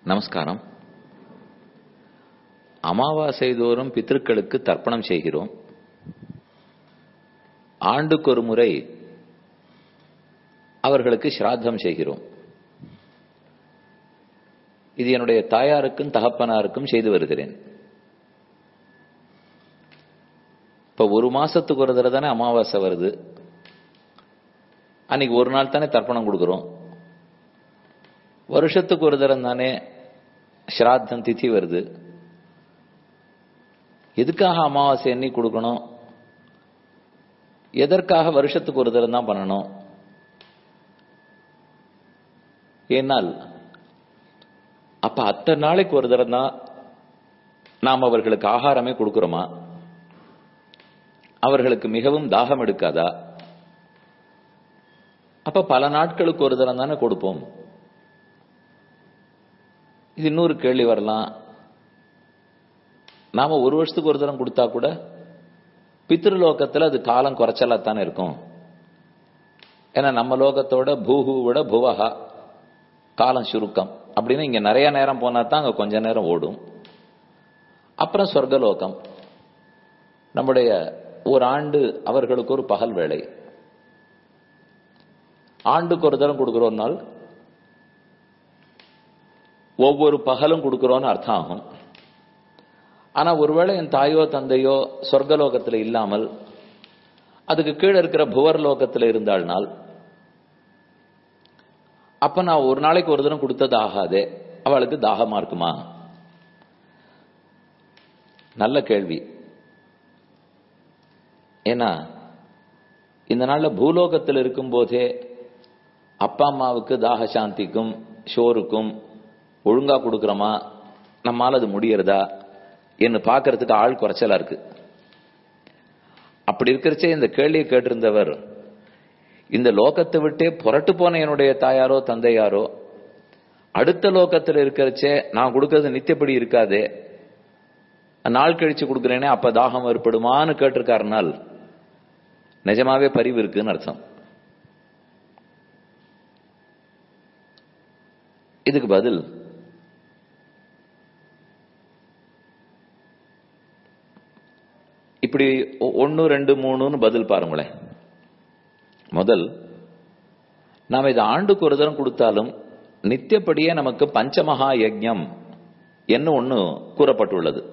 நமஸ்காரம் அமாவாசை தோறும் பித்திருக்களுக்கு தர்ப்பணம் செய்கிறோம் ஆண்டுக்கு ஒரு முறை அவர்களுக்கு சிராத்தம் செய்கிறோம் இது என்னுடைய தாயாருக்கும் தகப்பனாருக்கும் செய்து வருகிறேன் இப்ப ஒரு மாசத்துக்கு ஒரு தடவை தானே அமாவாசை வருது அன்னைக்கு ஒரு நாள் தானே தர்ப்பணம் கொடுக்குறோம் வருஷத்துக்கு ஒரு தரம் தானே ஸ்ராத்தம் திதி வருது எதுக்காக அமாவாசை எண்ணி கொடுக்கணும் எதற்காக வருஷத்துக்கு ஒரு தரம் தான் பண்ணணும் ஏனால் அப்ப அத்தனை நாளைக்கு ஒரு தரம் தான் நாம் அவர்களுக்கு ஆகாரமே கொடுக்கிறோமா அவர்களுக்கு மிகவும் தாகம் எடுக்காதா அப்ப பல நாட்களுக்கு ஒரு தரம் தானே கொடுப்போம் இது இன்னொரு கேள்வி வரலாம் நாம ஒரு வருஷத்துக்கு ஒரு தரம் கொடுத்தா கூட பித்ருலோகத்துல அது காலம் குறைச்சலாத்தானே இருக்கும் ஏன்னா நம்ம லோகத்தோட பூஹுவோட புவஹா காலம் சுருக்கம் அப்படின்னு இங்க நிறைய நேரம் போனா தான் அங்க கொஞ்ச நேரம் ஓடும் அப்புறம் சொர்க்கலோகம் நம்முடைய ஒரு ஆண்டு அவர்களுக்கு ஒரு பகல் வேலை ஆண்டுக்கு ஒரு தரம் கொடுக்கிறோம் நாள் ஒவ்வொரு பகலும் கொடுக்கிறோன்னு அர்த்தம் ஆகும் ஆனா ஒருவேளை என் தாயோ தந்தையோ சொர்க்கலோகத்துல இல்லாமல் அதுக்கு கீழே இருக்கிற புவர் லோகத்துல இருந்தாள்னால் அப்ப நான் ஒரு நாளைக்கு ஒரு தினம் கொடுத்தது ஆகாதே அவளுக்கு தாகமா இருக்குமா நல்ல கேள்வி ஏன்னா இந்த நாள்ல பூலோகத்தில் இருக்கும் போதே அப்பா அம்மாவுக்கு தாக சாந்திக்கும் ஷோருக்கும் ஒழுங்கா கொடுக்குறோமா நம்மால அது முடியறதா என்று பாக்குறதுக்கு ஆள் குறைச்சலா இருக்கு அப்படி இருக்கிறச்சே இந்த கேள்வியை கேட்டிருந்தவர் இந்த லோகத்தை விட்டே புரட்டு போன என்னுடைய தாயாரோ தந்தையாரோ அடுத்த லோகத்தில் இருக்கிறச்சே நான் கொடுக்கறது நித்தியப்படி இருக்காதே நாள் கழிச்சு கொடுக்குறேனே அப்ப தாகம் ஏற்படுமான்னு கேட்டிருக்காருனால் நிஜமாவே பரிவு இருக்குன்னு அர்த்தம் இதுக்கு பதில் இப்படி ஒன்னு ரெண்டு மூணுன்னு பதில் பாருங்களேன் முதல் நாம் இதை ஆண்டுக்கு ஒரு தரம் கொடுத்தாலும் நித்தியப்படியே நமக்கு பஞ்சமகா யஜ்யம் என்ன ஒண்ணு கூறப்பட்டுள்ளது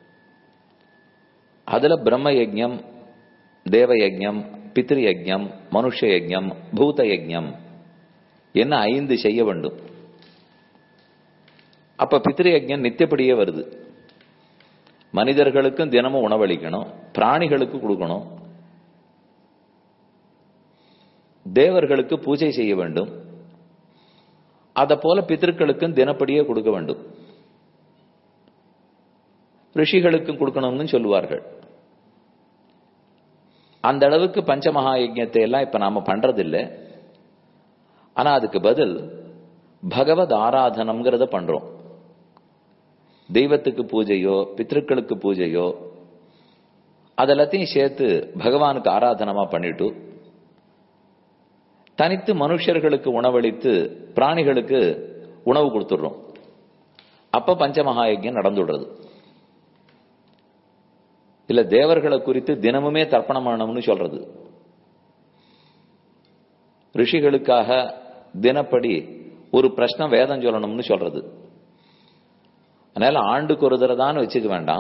அதுல பிரம்ம யஜ்யம் தேவ யஜ்யம் பித்ரு யஜ்யம் மனுஷ யஜ்யம் பூத யஜ்யம் என்ன ஐந்து செய்ய வேண்டும் அப்ப பித்ரு யஜ்யம் நித்தியப்படியே வருது மனிதர்களுக்கும் தினமும் உணவளிக்கணும் பிராணிகளுக்கு கொடுக்கணும் தேவர்களுக்கு பூஜை செய்ய வேண்டும் அத போல பித்திருக்களுக்கும் தினப்படியே கொடுக்க வேண்டும் ரிஷிகளுக்கும் கொடுக்கணும்னு சொல்லுவார்கள் அந்த அளவுக்கு பஞ்சமகா யஜ்யத்தை எல்லாம் இப்ப நாம பண்றதில்லை ஆனா அதுக்கு பதில் பகவத் ஆராதனம்ங்கிறத பண்றோம் தெய்வத்துக்கு பூஜையோ பித்திருக்களுக்கு பூஜையோ அதெல்லாத்தையும் சேர்த்து பகவானுக்கு ஆராதனமா பண்ணிட்டு தனித்து மனுஷர்களுக்கு உணவளித்து பிராணிகளுக்கு உணவு கொடுத்துடுறோம் அப்ப பஞ்சமகாயஜம் நடந்துடுறது இல்ல தேவர்களை குறித்து தினமுமே தர்ப்பணம் பண்ணணும்னு சொல்றது ரிஷிகளுக்காக தினப்படி ஒரு பிரश्न வேதம் சொல்லணும்னு சொல்றது அதனால ஆண்டுக்கு ஒரு தடவை தான் வச்சுக்க வேண்டாம்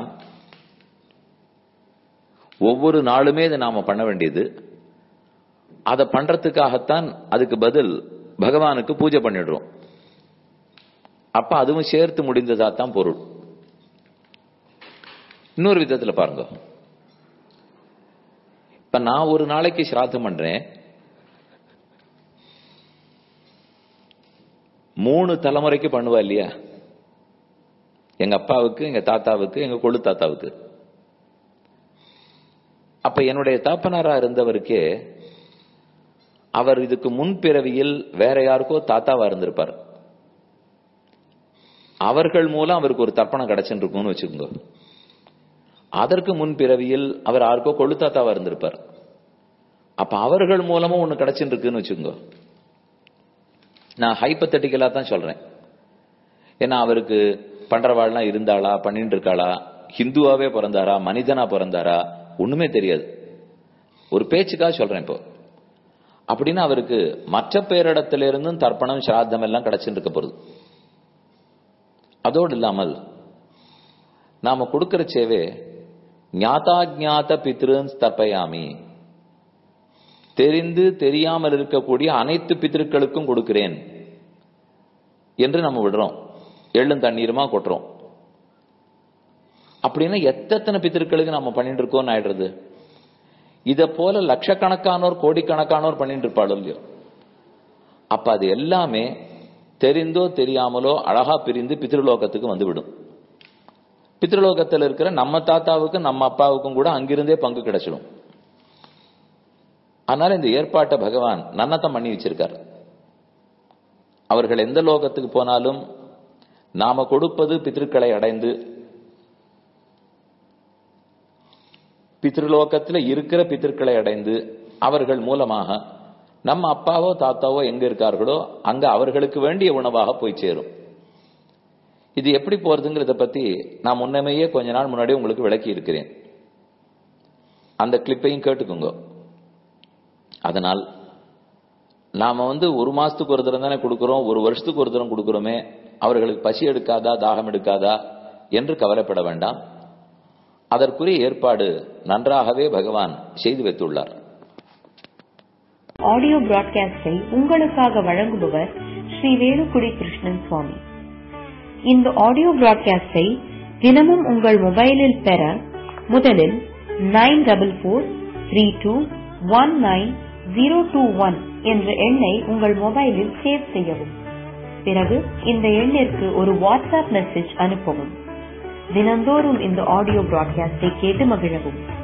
ஒவ்வொரு நாளுமே இதை நாம பண்ண வேண்டியது அதை பண்றதுக்காகத்தான் அதுக்கு பதில் பகவானுக்கு பூஜை பண்ணிடுறோம் அப்ப அதுவும் சேர்த்து முடிந்ததா தான் பொருள் இன்னொரு விதத்துல பாருங்க இப்ப நான் ஒரு நாளைக்கு சிராத்தம் பண்றேன் மூணு தலைமுறைக்கு பண்ணுவா இல்லையா எங்க அப்பாவுக்கு எங்க தாத்தாவுக்கு எங்க கொள்ளு தாத்தாவுக்கு அப்ப என்னுடைய தாப்பனாரா இருந்தவருக்கே அவர் இதுக்கு முன்பிறவியில் வேற யாருக்கோ தாத்தாவா இருந்திருப்பார் அவர்கள் மூலம் அவருக்கு ஒரு தர்ப்பணம் கிடைச்சிருக்கும்னு வச்சுக்கோங்க அதற்கு முன்பிறவியில் அவர் யாருக்கோ கொள்ளு தாத்தாவா இருந்திருப்பார் அப்ப அவர்கள் மூலமும் ஒண்ணு கிடைச்சிருக்குன்னு வச்சுக்கோங்க நான் ஹைப்பத்தட்டிக்கலா தான் சொல்றேன் ஏன்னா அவருக்கு பண்றவாள்லாம் இருந்தாளா பண்ணிட்டு இருக்காளா ஹிந்துவாவே பிறந்தாரா மனிதனா பிறந்தாரா ஒண்ணுமே தெரியாது ஒரு பேச்சுக்காக சொல்றேன் இப்போ அப்படின்னு அவருக்கு மற்ற பேரிடத்திலிருந்தும் தர்ப்பணம் சிராத்தம் எல்லாம் கிடைச்சிட்டு இருக்க போகுது அதோடு இல்லாமல் நாம கொடுக்கிற சேவை ஞாதாஜாத பித்ருன் தர்ப்பயாமி தெரிந்து தெரியாமல் இருக்கக்கூடிய அனைத்து பித்திருக்களுக்கும் கொடுக்கிறேன் என்று நம்ம விடுறோம் எள்ளும் தண்ணீருமா கொட்டுறோம் அப்படின்னா எத்தனை பித்திருக்களுக்கு நம்ம பண்ணிட்டு இருக்கோம்னு ஆயிடுறது இத போல லட்சக்கணக்கானோர் கோடிக்கணக்கானோர் பண்ணிட்டு இருப்பாளோ இல்லையோ அப்ப அது எல்லாமே தெரிந்தோ தெரியாமலோ அழகா பிரிந்து பித்ருலோகத்துக்கு வந்துவிடும் பித்ருலோகத்தில் இருக்கிற நம்ம தாத்தாவுக்கும் நம்ம அப்பாவுக்கும் கூட அங்கிருந்தே பங்கு கிடைச்சிடும் அதனால இந்த ஏற்பாட்டை பகவான் நன்னத்தம் பண்ணி வச்சிருக்கார் அவர்கள் எந்த லோகத்துக்கு போனாலும் நாம கொடுப்பது பித்திருக்களை அடைந்து பித்ருலோகத்துல இருக்கிற பித்திருக்களை அடைந்து அவர்கள் மூலமாக நம்ம அப்பாவோ தாத்தாவோ எங்க இருக்கார்களோ அங்க அவர்களுக்கு வேண்டிய உணவாக போய் சேரும் இது எப்படி போறதுங்கிறத பத்தி நான் முன்னமேயே கொஞ்ச நாள் முன்னாடி உங்களுக்கு விளக்கி இருக்கிறேன் அந்த கிளிப்பையும் கேட்டுக்கோங்க அதனால் நாம வந்து ஒரு மாசத்துக்கு ஒரு தரம் தானே கொடுக்கிறோம் ஒரு வருஷத்துக்கு ஒரு தரம் கொடுக்கிறோமே அவர்களுக்கு பசி எடுக்காதா தாகம் எடுக்காதா என்று கவலைப்பட வேண்டாம் அதற்குரிய ஏற்பாடு நன்றாகவே பகவான் செய்து வைத்துள்ளார் ஆடியோ பிராட்காஸ்டை உங்களுக்காக வழங்குபவர் ஸ்ரீ வேலுக்குடி கிருஷ்ணன் சுவாமி இந்த ஆடியோ பிராட்காஸ்டை தினமும் உங்கள் மொபைலில் பெற முதலில் nine double four three two one nine zero two one என்ற எண்ணை உங்கள் மொபைலில் சேவ் செய்யவும் பிறகு இந்த எண்ணிற்கு ஒரு வாட்ஸ்அப் மெசேஜ் அனுப்பவும் தினந்தோறும் இந்த ஆடியோ பிராட்காஸ்டை கேட்டு மகிழவும்